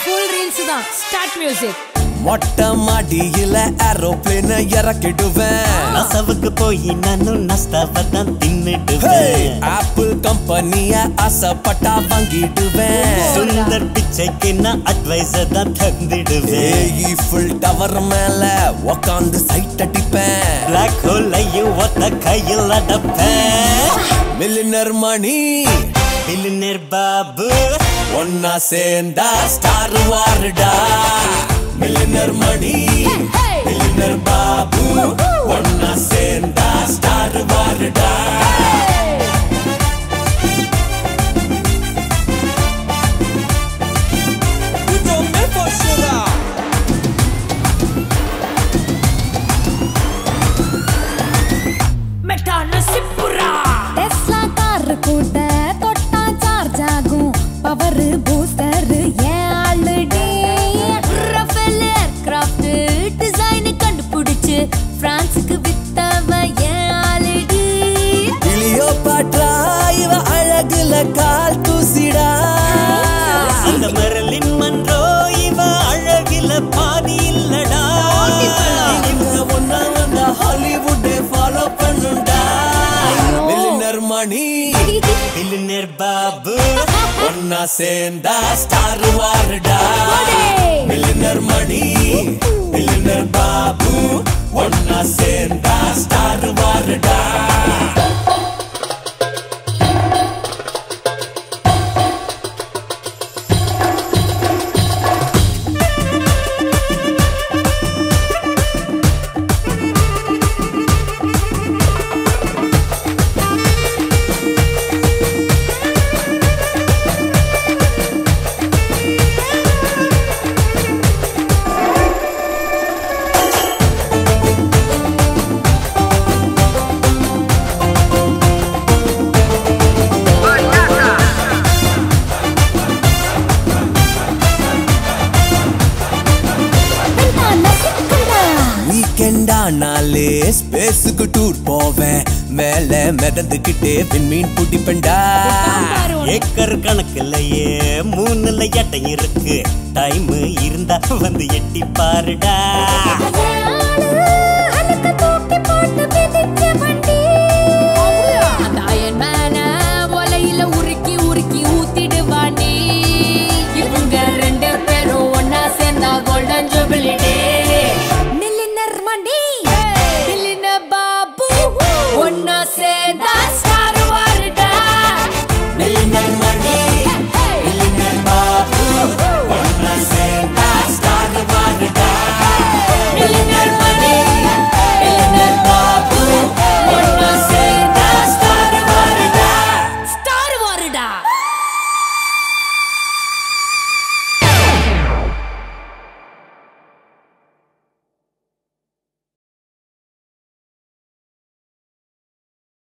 Full reels தான் start music மொட்டை மாடியில ஏரோப்ளேன இறக்கிடுவேன் நசவுக்கு போய் நானும் நஸ்தாவை தான் தின்னுடுவேன் ஆப்பிள் கம்பெனிய ஆசைப்பட்டா வாங்கிடுவேன் சுந்தர் பிச்சைக்கு நான் அட்வைஸர் தான் தந்திடுவேன் ஈஃபில் டவர் மேல உக்காந்து சைட் அடிப்பேன் பிளாக் ஹோலையும் ஒத்த கையில் அடப்பேன் மில்லினர் மணி பில்லினர் பாபு ஒன்னா சேர்ந்தா ஸ்டார் வாருடா மில்லினர் மணி மில்லினர் பாபு ஒன்னா சேர்ந்தா ஸ்டார் வாருடா மெட்டான சிப்புரா டெஸ்லா கார் கூட தொட்டா சார்ஜ் ஆகும் பவர் பூஸ்டர் ஏன் ஆல்ரெடி ரஃபேல் ஏர்கிராஃப்ட் டிசைன் கண்டுபிடிச்சு பிரான்ஸுக்கு வித்தவன் ஏன் ஆல்ரெடி கிளியோ பாட்ரா இவ அழகுல கால் தூசிடா அந்த மரலின் மன்றோ இவ அழகில பாதி இல்லடா இவ ஒன்னா வந்தா ஹாலிவுட்டே ஃபாலோ பண்ணுண்டா மில்லினர் மணி பில்லினர் பாபு ஒன்னா சேர்ந்தா ஸ்டார் வாருடா போடே. மில்லினர் மணி மில்லினர் பாபு ஒன்னா சேர்ந்தா ஸ்டார் வாருடா வீக்கெண்ட் ஆனாலே ஸ்பேஸுக்கு டூர் போவேன் மேல மிதந்துக்கிட்டே விண்மீன் பிடிப்பேன்டா ஏக்கர் கணக்குலயே மூணுல எட்டம் இருக்கு டைம் இருந்தா வந்து எட்டி பாருடா அந்த அயன் மேன ஒலையில உருக்கி உருக்கி ஊத்திடுவாண்டி இவங்க ரெண்டு பேரும் ஒன்னா சேர்ந்தா golden jubilee day millionaire money millionaire Babu ஒன்னா சேர்ந்தா ஸ்டார்